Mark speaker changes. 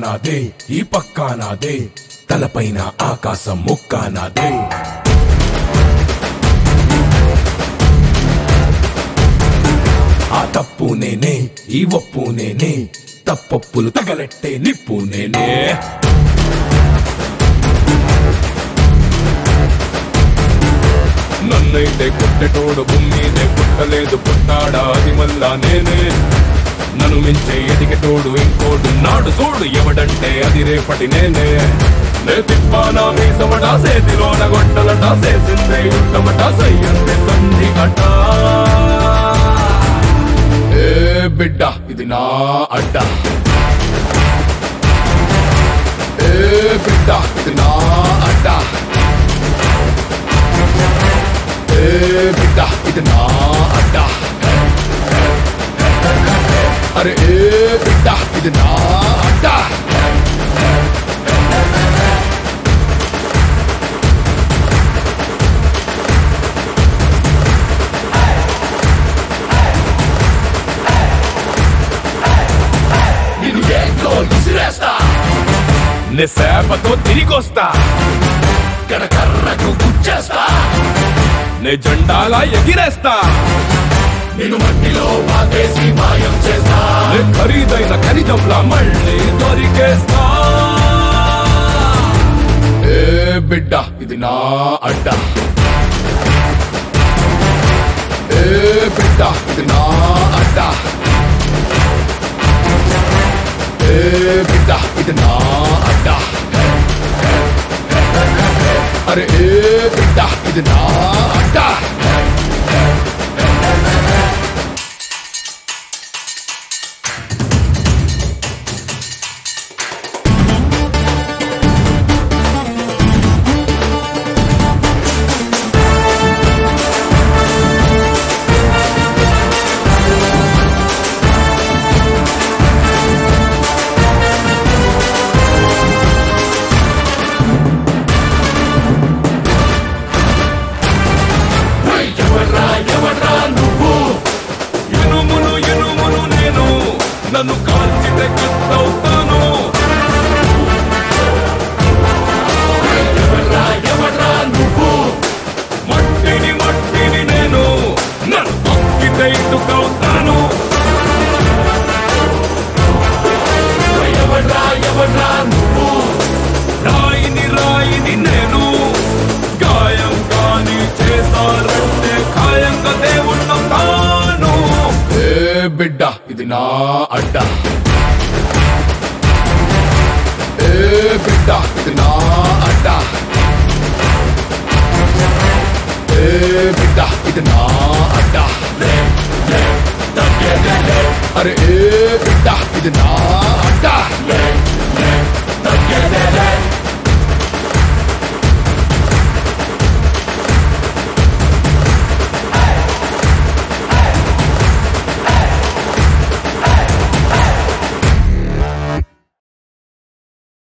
Speaker 1: నాదే ఈ పక్కా నాదే తలపైన ఆకాశం ముక్క నాదే ఆ తప్పు నేనే ఈ ఒప్పు నేనే తప్పొప్పులు తగలెట్టే నిప్పు నేనే నన్నైతే కొట్టెటోడు భూమినే పుట్టలేదు పుట్టాడా అది మళ్ళా నేనే నన్ను మించే ఎదిగటోడు ఇంకోడు నాడు చూడు ఎవడంటే అది రేపటి నేనే నే తిప్పానా మీసమట సేతిలోన గొట్టలట సేసిందే యుద్ధమట సయ్యందే సంధి అట ఏ బిడ్డ ఇది నా అడ్డ ఏ బిడ్డ ఇది నా అడ్డ ఏ బిడ్డ ఇది నా అడ్డ అరే ఏ బిడ్డ ఇది నా అడ్డ నిన్ను ఏంట్లో విసిరేస్తా నే సేపతో తిరిగొస్తా కర్రకు గుచ్చేస్తా నే జెండాలా ఎగిరేస్తా నేను మట్టిలో పాతేసి మాయం చేస్తా నే ఖరీదైన ఖనిజంలా మళ్ళీ దొరికేస్తా ఏ బిడ్డ ఇది నా అడ్డ ఏ బిడ్డ ఇది నా అడ్డ ఏ బిడ్డ ఇది నా అడ్డ అరే ఏ బిడ్డ ఇది నా అడ్డ ఎవర్రా ఎవర్రా నువ్వు ఎనుమును ఎనుమును నేను నన్ను కాల్చితే కత్తవుతాను ఎవర్రా ఎవర్రా నువ్వు మట్టిని మట్టిని నేను నన్ను తొక్కితే ఇటుకవుతాను ఎవర్రా ఎవర్రా నువ్వు రాయిని రాయిని నేను గాయం కాని చేశారంటే ఖాయంగా దేవుణ్ణవుతాను ఏ బిడ్డ ఇది నా అడ్డ ఏ బిడ్డ ఇది నా అడ్డ ఏ బిడ్డ ఇది నా అడ్డ అరే ఏ బిడ్డ ఇది నా అడ్డ